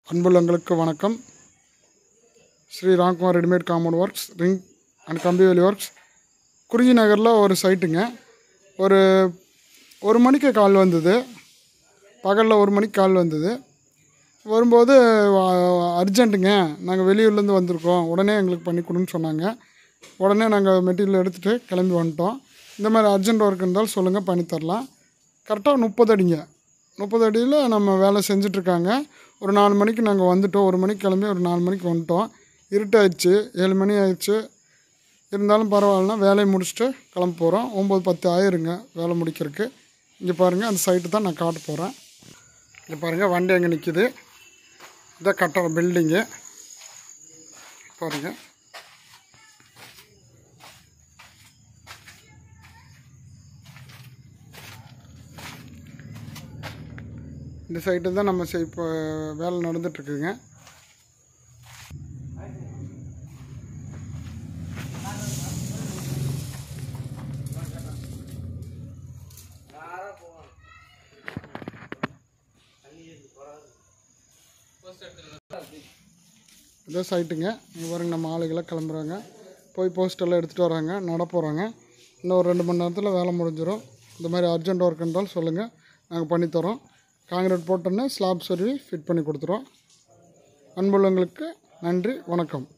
அன்புள்ளங்களுக்கு வணக்கம் Shri Ramkumar readymade compound works ring and கம்பிவேலி works குறிஞ்சி நகரில் ஒரு சைட்டுங்க ஒரு ஒரு மணிக்கு கால் வந்தது பகலில் ஒரு மணிக்கு கால் வந்தது வரும்போது அர்ஜென்ட்டுங்க நாங்கள் வெளியூர்லேருந்து வந்திருக்கோம் உடனே எங்களுக்கு பண்ணி கொடுன்னு சொன்னாங்க உடனே நாங்கள் மெட்டீரியல் எடுத்துகிட்டு கிளம்பி வந்துட்டோம் இந்த மாதிரி அர்ஜென்ட் ஒர்க் இருந்தாலும் சொல்லுங்கள் பண்ணி தரலாம் கரெக்டாக முப்பது அடிங்க முப்பது அடியில் நம்ம வேலை செஞ்சிட்ருக்காங்க ஒரு நாலு மணிக்கு நாங்கள் வந்துட்டோம் ஒரு மணிக்கு கிளம்பி ஒரு நாலு மணிக்கு வந்துட்டோம் இருட்டாயிடுச்சு ஏழு மணி ஆயிடுச்சு இருந்தாலும் பரவாயில்லனா வேலையை முடிச்சுட்டு கிளம்ப போகிறோம் ஒம்பது பத்து ஆயிருங்க வேலை முடிக்கிறதுக்கு இங்கே பாருங்கள் அந்த சைட்டு தான் நான் காட்ட போகிறேன் இங்கே பாருங்கள் வண்டி அங்கே நிற்கிது இதான் கட்டுற பில்டிங்கு பாருங்கள் இந்த சைட்டு தான் நம்ம செய் இப்போ வேலை நடந்துட்டுருக்குங்க இதான் சைட்டுங்க இங்கே பாருங்க நம்ம ஆளுகளை கிளம்புறாங்க போய் போஸ்டெல்லாம் எடுத்துகிட்டு வராங்க நட போகிறாங்க இன்னும் ஒரு ரெண்டு மணி நேரத்தில் வேலை முடிஞ்சிடும் இந்த மாதிரி அர்ஜென்ட் ஒர்க் இருந்தாலும் சொல்லுங்கள் நாங்கள் பண்ணித்தரோம் காங்கிரீட் போட்டோன்னே ஸ்லாப் சொருவி ஃபிட் பண்ணி கொடுத்துருவோம் அன்புள்ளவங்களுக்கு நன்றி வணக்கம்